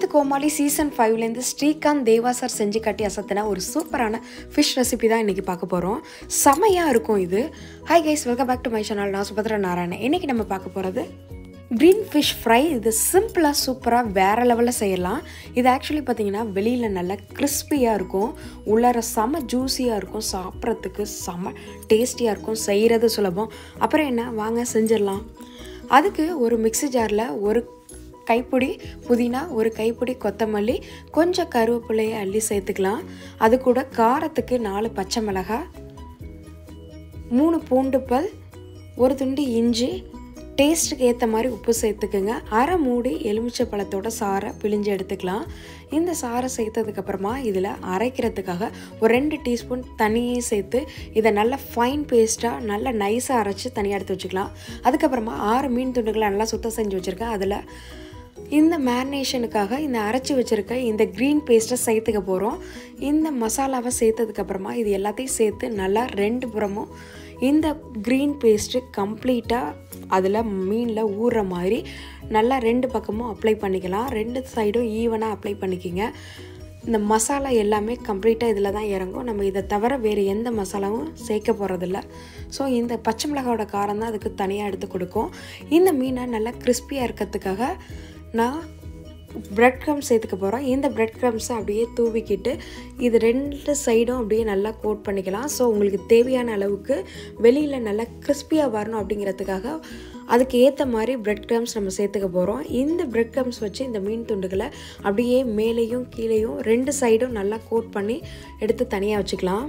இது கோமாளி சீசன் ஃபைவ்லேருந்து ஸ்ரீகாந்த் தேவா சார் செஞ்சு கட்டி அசத்தின ஒரு சூப்பரான ஃபிஷ் ரெசிபி தான் இன்றைக்கி பார்க்க போகிறோம் செமையாக இருக்கும் இது hi guys welcome back to my channel நான் சுபத்ரா நாராயணன் இன்றைக்கி நம்ம பார்க்க போகிறது க்ரீன் ஃபிஷ் ஃப்ரை இது சிம்பிளாக சூப்பராக வேறு லெவலில் செய்யலாம் இது ஆக்சுவலி பார்த்தீங்கன்னா வெளியில் நல்லா கிறிஸ்பியாக இருக்கும் உள்ளார செம ஜூஸியாக இருக்கும் சாப்பிட்றதுக்கு செம டேஸ்டியாக இருக்கும் செய்கிறது சுலபம் அப்புறம் என்ன வாங்க செஞ்சிடலாம் அதுக்கு ஒரு மிக்ஸி ஜாரில் ஒரு கைப்பிடி புதினா ஒரு கைப்பிடி கொத்தமல்லி கொஞ்சம் கருவேப்பிலையை அள்ளி சேர்த்துக்கலாம் அது கூட காரத்துக்கு நாலு பச்சை மிளகாய் மூணு பூண்டு பல் ஒரு துண்டு இஞ்சி டேஸ்ட்டுக்கு ஏற்ற மாதிரி உப்பு சேர்த்துக்குங்க அரை மூடி எலுமிச்சை பழத்தோட சாறை பிழிஞ்சு எடுத்துக்கலாம் இந்த சாறை சேர்த்ததுக்கப்புறமா இதில் அரைக்கிறதுக்காக ஒரு ரெண்டு டீஸ்பூன் தண்ணியும் சேர்த்து இதை நல்லா ஃபைன் பேஸ்ட்டாக நல்லா நைஸாக அரைச்சி தனியாக எடுத்து வச்சுக்கலாம் அதுக்கப்புறமா ஆறு மீன் துண்டுகளை நல்லா சுத்தம் செஞ்சு வச்சுருக்கேன் அதில் இந்த மேரினேஷனுக்காக இந்த அரைச்சி வச்சுருக்க இந்த க்ரீன் பேஸ்ட்டை சேர்த்துக்க போகிறோம் இந்த மசாலாவை சேர்த்ததுக்கப்புறமா இது எல்லாத்தையும் சேர்த்து நல்லா ரெண்டு புறமும் இந்த க்ரீன் பேஸ்ட்டு கம்ப்ளீட்டாக அதில் மீனில் ஊறுற மாதிரி நல்லா ரெண்டு பக்கமும் அப்ளை பண்ணிக்கலாம் ரெண்டு சைடும் ஈவனாக அப்ளை பண்ணிக்கிங்க இந்த மசாலா எல்லாமே கம்ப்ளீட்டாக இதில் தான் இறங்கும் நம்ம இதை தவிர வேறு எந்த மசாலாவும் சேர்க்க போகிறதில்ல ஸோ இந்த பச்சை மிளகாவோட காரம் தான் அதுக்கு தனியாக எடுத்து கொடுக்கும் இந்த மீனை நல்லா கிறிஸ்பியாக இருக்கிறதுக்காக நான் ப்ரெட் க்ரம்ஸ் சேர்த்துக்க போகிறோம் இந்த ப்ரெட் க்ரம்ஸை அப்படியே தூவிக்கிட்டு இது ரெண்டு சைடும் அப்படியே நல்லா கோட் பண்ணிக்கலாம் ஸோ உங்களுக்கு தேவையான அளவுக்கு வெளியில் நல்லா கிறிஸ்பியாக வரணும் அப்படிங்கிறதுக்காக அதுக்கு ஏற்ற மாதிரி ப்ரெட் க்ரம்ஸ் நம்ம சேர்த்துக்க போகிறோம் இந்த ப்ரெட் க்ரம்ஸ் வச்சு இந்த மீன் துண்டுகளை அப்படியே மேலேயும் கீழேயும் ரெண்டு சைடும் நல்லா கோட் பண்ணி எடுத்து தனியாக வச்சுக்கலாம்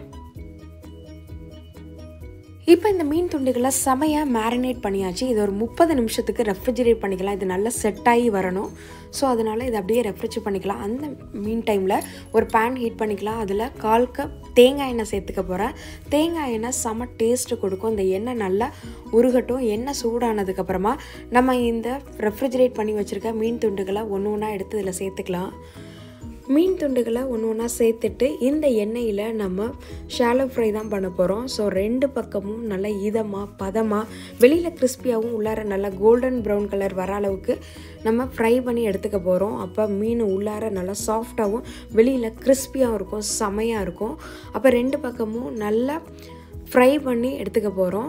இப்போ இந்த மீன் துண்டுகளை செமையாக மேரினேட் பண்ணியாச்சு இது ஒரு முப்பது நிமிஷத்துக்கு ரெஃப்ரிஜரேட் பண்ணிக்கலாம் இது நல்லா செட் ஆகி வரணும் ஸோ அதனால் இதை அப்படியே ரெஃப்ரிஜ் பண்ணிக்கலாம் அந்த மீன் டைமில் ஒரு பேன் ஹீட் பண்ணிக்கலாம் அதில் கால் கப் தேங்காய் எண்ணெய் சேர்த்துக்க போகிறேன் தேங்காய் எண்ணெய் செம டேஸ்ட்டு கொடுக்கும் இந்த எண்ணெய் நல்லா உருகட்டும் எண்ணெய் சூடானதுக்கப்புறமா நம்ம இந்த ரெஃப்ரிஜரேட் பண்ணி வச்சுருக்க மீன் துண்டுகளை ஒன்று ஒன்றா எடுத்து இதில் சேர்த்துக்கலாம் மீன் துண்டுகளை ஒன்று ஒன்றா சேர்த்துட்டு இந்த எண்ணெயில் நம்ம ஷாலோ ஃப்ரை தான் பண்ண போகிறோம் ஸோ ரெண்டு பக்கமும் நல்லா இதமாக பதமாக வெளியில் கிறிஸ்பியாகவும் உள்ளார நல்லா கோல்டன் ப்ரௌன் கலர் வர அளவுக்கு நம்ம ஃப்ரை பண்ணி எடுத்துக்க போகிறோம் அப்போ மீன் உள்ளார நல்லா சாஃப்டாகவும் வெளியில் கிறிஸ்பியாகவும் இருக்கும் செமையாக இருக்கும் அப்போ ரெண்டு பக்கமும் நல்லா ஃப்ரை பண்ணி எடுத்துக்க போகிறோம்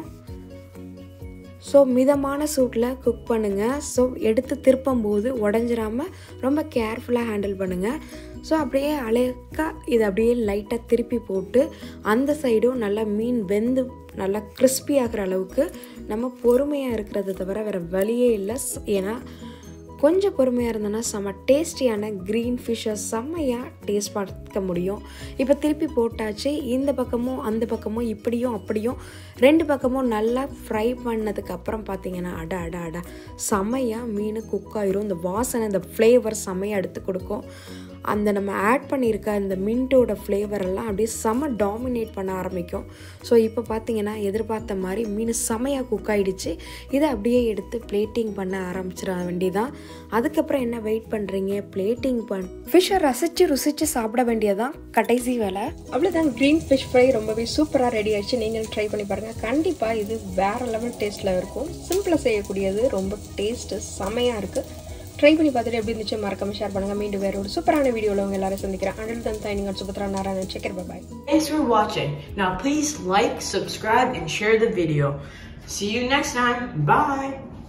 ஸோ மிதமான சூட்டில் குக் பண்ணுங்கள் ஸோ எடுத்து திருப்பும்போது உடஞ்சிராமல் ரொம்ப கேர்ஃபுல்லாக ஹேண்டில் பண்ணுங்கள் ஸோ அப்படியே அழகாக இதை அப்படியே லைட்டாக திருப்பி போட்டு அந்த சைடும் நல்லா மீன் வெந்து நல்லா கிறிஸ்பி ஆகிற அளவுக்கு நம்ம பொறுமையாக இருக்கிறத தவிர வேறு வழியே இல்லை ஏன்னா கொஞ்சம் பொறுமையாக இருந்தோன்னா செம்ம டேஸ்டியான க்ரீன் ஃபிஷ்ஷை செம்மையாக டேஸ்ட் பார்க்க முடியும் இப்போ திருப்பி போட்டாச்சு இந்த பக்கமும் அந்த பக்கமும் இப்படியும் அப்படியும் ரெண்டு பக்கமும் நல்லா ஃப்ரை பண்ணதுக்கப்புறம் பார்த்தீங்கன்னா அட அட அட செம்மையாக மீன் குக் ஆயிரும் இந்த வாசனை இந்த ஃப்ளேவர் செம்மையாக எடுத்து கொடுக்கும் அந்த நம்ம ஆட் பண்ணியிருக்க அந்த மின்ட்டோட ஃப்ளேவர் எல்லாம் அப்படியே செம டாமினேட் பண்ண ஆரம்பிக்கும் ஸோ இப்போ பார்த்தீங்கன்னா எதிர்பார்த்த மாதிரி மீன் செமையாக குக் ஆகிடுச்சு இதை அப்படியே எடுத்து பிளேட்டிங் பண்ண ஆரம்பிச்சிட வேண்டியதான் அதுக்கப்புறம் என்ன வெயிட் பண்ணுறீங்க பிளேட்டிங் பண் ஃபிஷ்ஷை ரசித்து ருசித்து சாப்பிட வேண்டியதான் கடைசி வேலை அவ்வளோதான் க்ரீன் ஃபிஷ் ஃப்ரை ரொம்பவே சூப்பராக ரெடி ஆயிடுச்சு நீங்களும் ட்ரை பண்ணி பாருங்கள் கண்டிப்பாக இது வேறு லெவல் டேஸ்ட்டில் இருக்கும் சிம்பிளாக செய்யக்கூடியது ரொம்ப டேஸ்ட்டு செமையாக இருக்குது ட்ரை பண்ணி பார்த்துட்டு எப்படி இருந்துச்சு மறக்காம ஷேர் பண்ணுங்கள் மீண்டும் வேற ஒரு சூப்பரான வீடியோவில் உங்க எல்லாரும் சந்திக்கிறேன் அண்டில் தன் தாய் நீங்கள் சுபத்ரா நாராயணன் செக்கர் bye Thanks for watching. Now please like, subscribe, and share the video. See you next time. Bye.